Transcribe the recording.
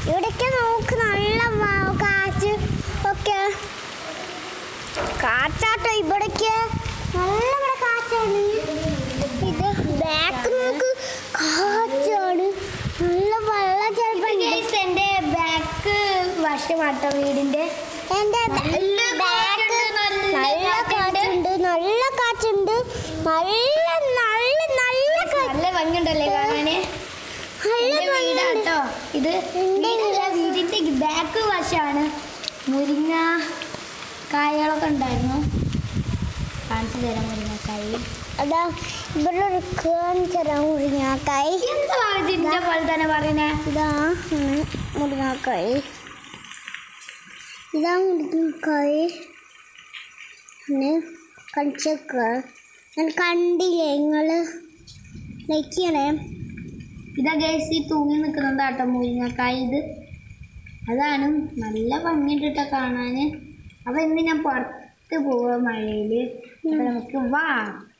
ഇവിടേക്ക് നോക്ക് നല്ല മ- കാറ്റ് ഒക്കെ കാറ്റാട്ടോ ഇവിടേക്ക് നല്ല ഇവിടെ കാറ്റാണ് ഇത് ബാക്ക് നോക്ക് കാറ്റാണ് നല്ല വെള്ളം ചിലപ്പോ എന്റെ ബാക്ക് വശമാട്ടോ വീടിന്റെ എന്റെ നല്ല ബാക്ക് കാറ്റുണ്ട്, നല്ല നല്ല കാറ്റുണ്ട് നല്ല കാറ്റുണ്ട് നല്ല നല്ല നല്ല കാറ്റ് നല്ല ഭംഗിയുണ്ടല്ലേ കാണാന് നല്ല എന്റെ വീടാട്ടോ ഇത് വീടില്ല വീടിന്റെ ബാക്ക് വശമാണ് മുരിങ്ങ കായകളൊക്കെ ഉണ്ടായിരുന്നു കാണിച്ചു തരാം മുരിങ്ങക്കായി അതാ ഇവിടെ ഒരു കാണിച്ചരാ മുരിങ്ങാക്കായി എന്താ ഇതിന്റെ പോലെ തന്നെ പറയുന്നേ ഇതാ ആണ് മുരിങ്ങാക്കായി ഇതാ മുരിങ്ങാക്കായി പിന്നെ കണിച്ചക്ക ഞാൻ കണ്ടില്ലേ നിങ്ങള് ലൈക്ക് ചെയ്യണേ ഇതാ ഗൈസ് ഈ തൂങ്ങി നിൽക്കുന്നതാട്ടോ മുരിങ്ങക്കായ ഇത് അതാണ് നല്ല ഭംഗിയുണ്ട് ട്ടോ കാണാന് അപ്പൊ ഇന്ന് ഞാൻ പുറത്ത് പോവാ മഴയില് അപ്പൊ നമുക്ക് വാ